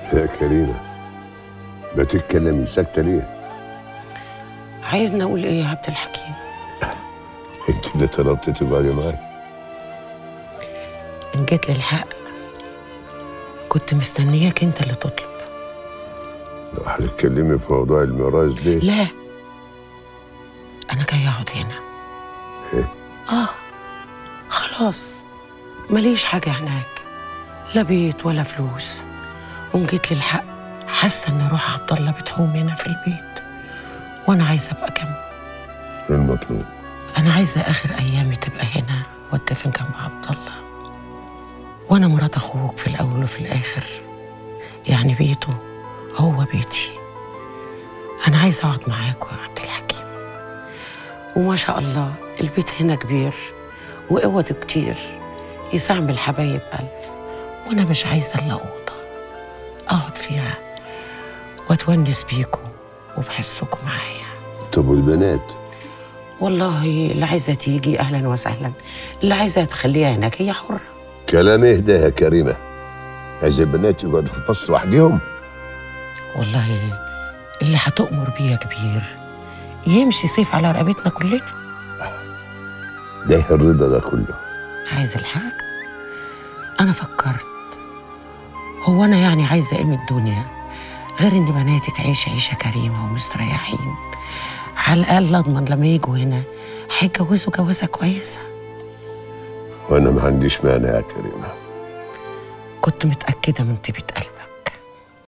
يا كريمة ما تتكلمي ساكتة ليه؟ عايزني اقول ايه يا عبد الحكيم انت اللي طلبتي تقعدي معي ان جيت للحق كنت مستنياك انت اللي تطلب لو هتتكلمي في موضوع الميراث ليه؟ لا انا جاي اقعد هنا ايه؟ اه خلاص ماليش حاجه هناك لا بيت ولا فلوس وان جيت للحق حاسه ان روح عبد الله بتحوم هنا في البيت وانا عايزه ابقى جنبه ايه المطلوب؟ انا عايزه اخر ايامي تبقى هنا واتدفن جنب عبد الله وانا مرات اخوك في الاول وفي الاخر يعني بيته هو بيتي انا عايزه اقعد معاك يا عبد الحكيم وما شاء الله البيت هنا كبير وقوة كتير يستعمل حبايب ألف وأنا مش عايزة إلا أوضة أقعد فيها وأتونس بيكم وبحسكم معايا طب والبنات؟ والله اللي عايزة تيجي أهلا وسهلا اللي عايزة تخليها هناك هي حرة كلام اهدى يا كريمة عايز البنات يقعدوا في مصر لوحدهم؟ والله اللي هتؤمر بيه يا كبير يمشي سيف على رقبتنا كلنا ده الرضا ده كله عايز الحق أنا فكرت هو أنا يعني عايزة إيه من الدنيا غير إن بناتي تعيش عيشة كريمة ومستريحين على الأقل أضمن لما يجوا هنا هيتجوزوا جوازة كويسة وانا ما عنديش مانع يا كريمة كنت متأكدة من طيبة قلبك